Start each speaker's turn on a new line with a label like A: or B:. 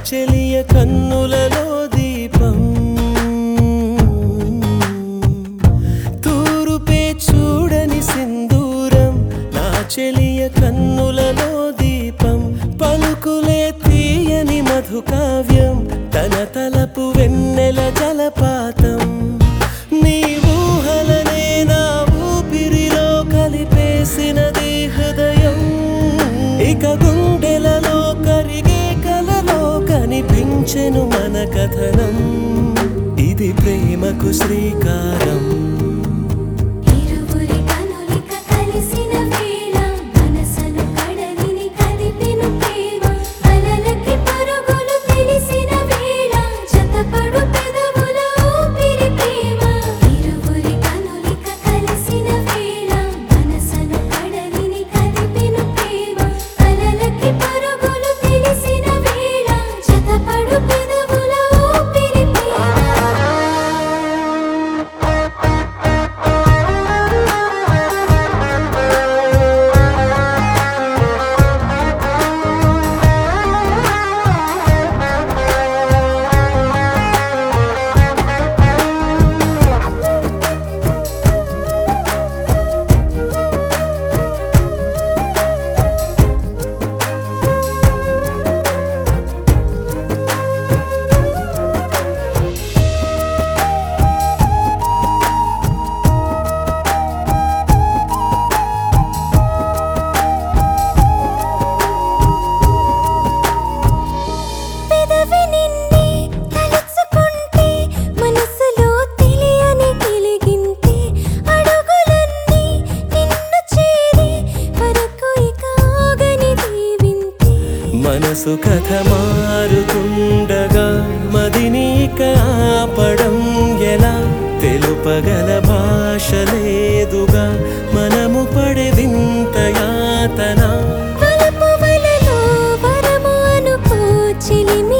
A: చెలియ కన్నులలో దీపం తూరుపే చూడని సింధూరం నా చెలియ కన్నులలో దీపం పలుకులే తీయని మధుకావ్యం తన తలపు వెన్నెల జలపాతం నీ ఊహలనే నా ఊపిరిలో కలిపేసినది హృదయం ఇక గుండెలలో కరిగే కలలో కనిపించెను మన కథనం ఇది ప్రేమకు శ్రీకారం
B: ఇరువురి కనులిక కలిసిన వేళ మనసను కడలిని కదిపెను ప్రేమ అలలకి పరుగులు తెలిసిన వేళ జతపడు పెదవుల ఊపిరి ప్రేమ ఇరువురి కనులిక కలిసిన వేళ మనసను కడలిని కదిపెను ప్రేమ అలలకి పరుగులు తెలిసిన వేళ జతపడు పెదవుల ఊపిరి ప్రేమ పెదవి నిన్నే తలుచుకుంటే మనసులో తెలియని గిలిగింతే అడుగులన్నీ నిన్ను చేరి వరకు ఇక ఆగని దీవింతే
A: మనసు కథ మారుతుండగా మదినీక ఆపడం ఎలా తెలుపగల భాష లేదుగా మనము పడే వింత యాతన
B: వలపు వలలో వరము అనుకో చిలిమి